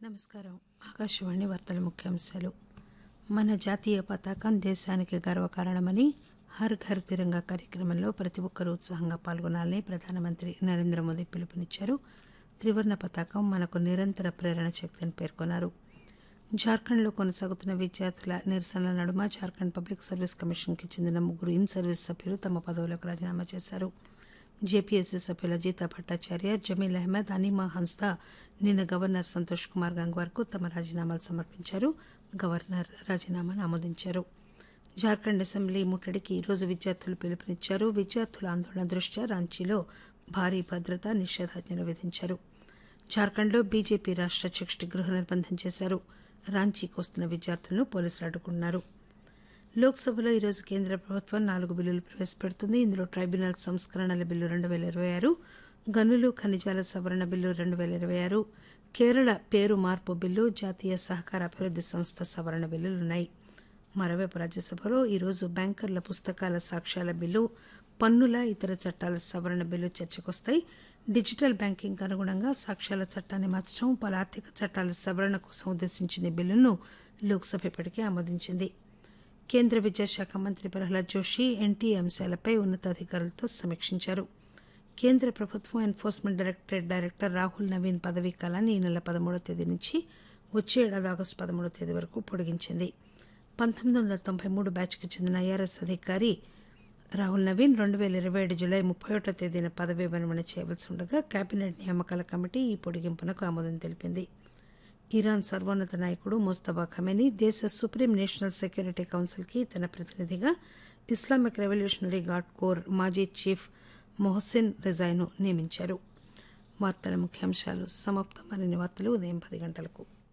నమస్కారం ఆకాశవాణి వార్తల ముఖ్యాంశాలు మన జాతీయ పతాకం దేశానికి గర్వకారణమని హర్ ఘర్ తిరంగా కార్యక్రమంలో ప్రతి ఒక్కరూ ఉత్సాహంగా పాల్గొనాలని ప్రధానమంత్రి నరేంద్ర మోదీ పిలుపునిచ్చారు త్రివర్ణ పతాకం మనకు నిరంతర ప్రేరణ శక్తిని పేర్కొన్నారు జార్ఖండ్లో కొనసాగుతున్న విద్యార్థుల నిరసనల నడుమ జార్ఖండ్ పబ్లిక్ సర్వీస్ కమిషన్కి చెందిన ముగ్గురు ఇన్ సర్వీస్ సభ్యులు తమ పదవులకు రాజీనామా చేశారు జేపీఎస్సీ సభ్యుల గీతా భట్టాచార్య జమీల్ అహ్మద్ అనిమా హన్స్దా నిన్న గవర్నర్ సంతోష్ కుమార్ గంగ్వార్కు తమ రాజీనామాలు సమర్పించారు గవర్నర్ రాజీనామాను ఆమోదించారు జార్ఖండ్ అసెంబ్లీ ముట్టడికి ఈరోజు విద్యార్థులు పిలుపునిచ్చారు విద్యార్థుల ఆందోళన దృష్ట్యా రాంచీలో భారీ భద్రతా నిషేధాజ్ఞలు విధించారు జార్ఖండ్లో బీజేపీ రాష్ట్ర అధ్యక్షుడి గృహ నిర్బంధం చేశారు రాంచీకి వస్తున్న విద్యార్థులను పోలీసులు అడ్డుకున్నారు లోక్సభలో ఈరోజు కేంద్ర ప్రభుత్వం నాలుగు బిల్లులు ప్రవేశపెడుతుంది ఇందులో ట్రైబ్యునల్ సంస్కరణల బిల్లు రెండు వేల ఇరవై ఆరు గనులు ఖనిజాల సవరణ బిల్లు రెండు వేల ఇరవై ఆరు కేరళ పేరు మార్పు బిల్లు జాతీయ సహకార అభివృద్ది సంస్థ సవరణ బిల్లులున్నాయి మరోవైపు రాజ్యసభలో ఈరోజు బ్యాంకర్ల పుస్తకాల సాక్ష్యాల బిల్లు పన్నుల ఇతర చట్టాల సవరణ బిల్లు చర్చకొస్తాయి డిజిటల్ బ్యాంకింగ్ అనుగుణంగా సాక్ష్యాల చట్టాన్ని మార్చడం పలు ఆర్థిక చట్టాల సవరణ కోసం ఉద్దేశించిన ఈ బిల్లును లోక్సభ ఇప్పటికే ఆమోదించింది కేంద్ర విద్యాశాఖ మంత్రి ప్రహ్లాద్ జోషి ఎన్టీఏ అంశాలపై ఉన్నతాధికారులతో సమీక్షించారు కేంద్ర ప్రభుత్వం enforcement directorate director Rahul Naveen పదవీ కాలాన్ని ఈ నెల పదమూడో తేదీ నుంచి వచ్చే ఏడాది ఆగస్టు పదమూడో తేదీ వరకు పొడిగించింది పంతొమ్మిది వందల తొంభై మూడు బ్యాచ్కి చెందిన ఐఆర్ఎస్ అధికారి రాహుల్ నవీన్ రెండు వేల ఇరవై ఏడు జులై ముప్పై ఒకటో తేదీన పదవీ విరమణ చేయవలసి ఉండగా కేబినెట్ నియామకాల కమిటీ ఈ పొడిగింపునకు ఆమోదం తెలిపింది ఇరాన్ సర్వోన్నత నాయకుడు మోస్తబా ఖమేని దేశ సుప్రీం నేషనల్ సెక్యూరిటీ కౌన్సిల్కి తన ప్రతినిధిగా ఇస్లామిక్ రెవల్యూషనరీ గార్డ్ కోర్ మాజీ చీఫ్ మొహసిన్ రిజాయ్ను నియమించారు వార్తల ముఖ్యాంశాలు సమాప్తం మరిన్ని వార్తలు ఉదయం పది గంటలకు